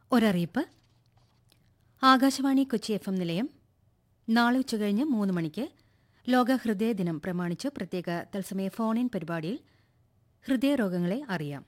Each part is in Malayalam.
ഒരറിയിപ്പ് ആകാശവാണി കൊച്ചി എഫ് എം നിലയം നാളെ ഉച്ചകഴിഞ്ഞ് മൂന്ന് മണിക്ക് ലോക ഹൃദയ ദിനം പ്രമാണിച്ച് പ്രത്യേക തത്സമയ ഫോൺ ഇൻ പരിപാടിയിൽ ഹൃദയരോഗങ്ങളെ അറിയാം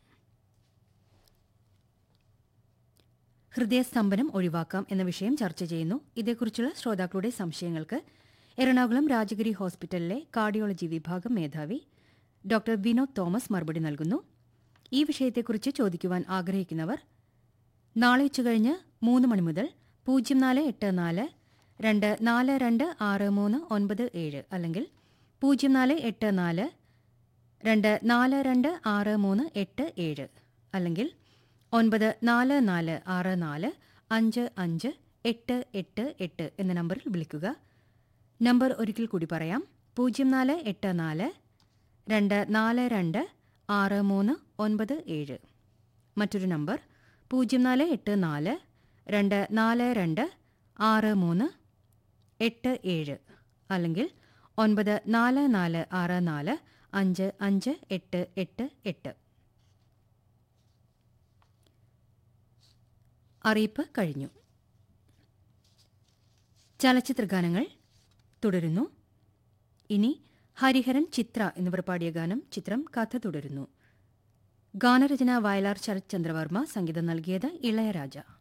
ഹൃദയസ്തംഭനം ഒഴിവാക്കാം എന്ന വിഷയം ചർച്ച ചെയ്യുന്നു ഇതേക്കുറിച്ചുള്ള ശ്രോതാക്കളുടെ സംശയങ്ങൾക്ക് എറണാകുളം രാജഗിരി ഹോസ്പിറ്റലിലെ കാർഡിയോളജി വിഭാഗം മേധാവി ഡോക്ടർ വിനോദ് തോമസ് മറുപടി നൽകുന്നു ഈ വിഷയത്തെക്കുറിച്ച് ചോദിക്കുവാൻ ആഗ്രഹിക്കുന്നവർ നാളെ ഉച്ചകഴിഞ്ഞ് മൂന്ന് മണി മുതൽ പൂജ്യം നാല് എട്ട് നാല് രണ്ട് നാല് രണ്ട് ആറ് മൂന്ന് ഒൻപത് ഏഴ് അല്ലെങ്കിൽ പൂജ്യം നാല് എട്ട് നാല് രണ്ട് നാല് രണ്ട് ആറ് മൂന്ന് എട്ട് ഏഴ് അല്ലെങ്കിൽ ഒൻപത് നാല് നാല് ആറ് നാല് അഞ്ച് അഞ്ച് എട്ട് എട്ട് എട്ട് എന്ന നമ്പറിൽ വിളിക്കുക നമ്പർ ഒരിക്കൽ കൂടി പറയാം പൂജ്യം നാല് എട്ട് നാല് രണ്ട് നാല് രണ്ട് ആറ് മൂന്ന് ഒൻപത് ഏഴ് മറ്റൊരു നമ്പർ പൂജ്യം നാല് എട്ട് നാല് രണ്ട് നാല് രണ്ട് ആറ് മൂന്ന് എട്ട് ഏഴ് അല്ലെങ്കിൽ ഒൻപത് നാല് നാല് ആറ് നാല് അഞ്ച് അഞ്ച് എട്ട് എട്ട് എട്ട് അറിയിപ്പ് കഴിഞ്ഞു ചലച്ചിത്രഗാനങ്ങൾ തുടരുന്നു ഇനി ഹരിഹരൻ ചിത്ര എന്നിവർ പാടിയ ഗാനം ചിത്രം കഥ തുടരുന്നു ഗാനരചന വയലാർ ശരത്ചന്ദ്രവർമ്മ സംഗീതം നൽകിയത് ഇളയരാജ